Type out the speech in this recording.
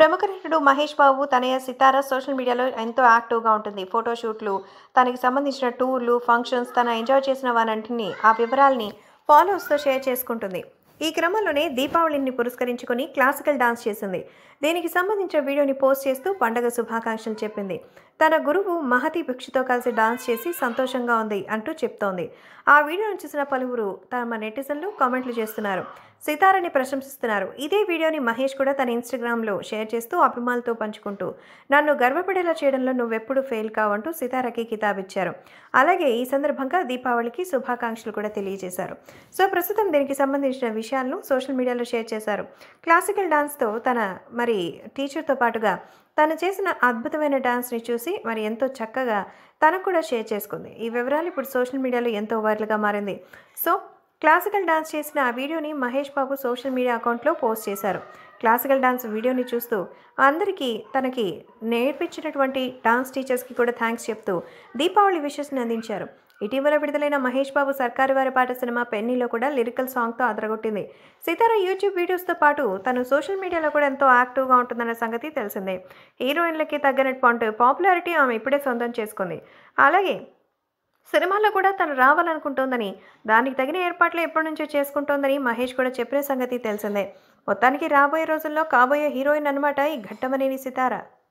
ప్రముఖ నటుడు మహేష్ బాబు తనయ సితార సోషల్ మీడియాలో ఎంతో యాక్టివ్గా ఉంటుంది ఫోటోషూట్లు తనకి సంబంధించిన టూర్లు ఫంక్షన్స్ తన ఎంజాయ్ చేసిన వారంటిని ఆ వివరాల్ని ఫాలోవర్స్తో షేర్ చేసుకుంటుంది ఈ క్రమంలోనే దీపావళిని పురస్కరించుకొని క్లాసికల్ డాన్స్ చేసింది దీనికి సంబంధించిన వీడియోని పోస్ట్ చేస్తూ పండగ శుభాకాంక్షలు చెప్పింది తన గురువు మహతి భిక్షుతో కలిసి డాన్స్ చేసి సంతోషంగా ఉంది అంటూ చెప్తోంది ఆ వీడియోను చూసిన పలువురు తమ నెటిజన్లు కామెంట్లు చేస్తున్నారు సితారని ప్రశంసిస్తున్నారు ఇదే వీడియోని మహేష్ కూడా తన ఇన్స్టాగ్రామ్లో షేర్ చేస్తూ అభిమానులతో పంచుకుంటూ నన్ను గర్వపడేలా చేయడంలో నువ్వెప్పుడు ఫెయిల్ కావంటూ సితారకి కితాబిచ్చారు అలాగే ఈ సందర్భంగా దీపావళికి శుభాకాంక్షలు కూడా తెలియజేశారు సో ప్రస్తుతం దీనికి సంబంధించిన విషయాలను సోషల్ మీడియాలో షేర్ చేశారు క్లాసికల్ డాన్స్తో తన మరి టీచర్తో పాటుగా తను చేసిన అద్భుతమైన డాన్స్ని చూసి మరి ఎంతో చక్కగా తనకు కూడా షేర్ చేసుకుంది ఈ వివరాలు ఇప్పుడు సోషల్ మీడియాలో ఎంతో వైరల్గా మారింది సో క్లాసికల్ డాన్స్ చేసిన ఆ వీడియోని మహేష్ బాబు సోషల్ మీడియా అకౌంట్లో పోస్ట్ చేశారు క్లాసికల్ డాన్స్ వీడియోని చూస్తూ అందరికీ తనకి నేర్పించినటువంటి డాన్స్ టీచర్స్కి కూడా థ్యాంక్స్ చెప్తూ దీపావళి విషెస్ని అందించారు ఇటీవల విడుదలైన మహేష్ బాబు సర్కారు వారి పాట సినిమా పెన్నీలో కూడా లిరికల్ సాంగ్తో అదరగొట్టింది సీతార యూట్యూబ్ వీడియోస్తో పాటు తను సోషల్ మీడియాలో కూడా ఎంతో యాక్టివ్గా ఉంటుందన్న సంగతి తెలిసిందే హీరోయిన్లకి తగ్గనట్టు పాటు పాపులారిటీ ఆమె ఇప్పుడే సొంతం చేసుకుంది అలాగే సినిమాలో కూడా తను రావాలనుకుంటోందని దానికి తగిన ఏర్పాట్లు ఎప్పటి నుంచో చేసుకుంటోందని మహేష్ కూడా చెప్పిన సంగతి తెలిసిందే మొత్తానికి రాబోయే రోజుల్లో కాబోయే హీరోయిన్ అనమాట ఈ ఘట్టమనేని సితార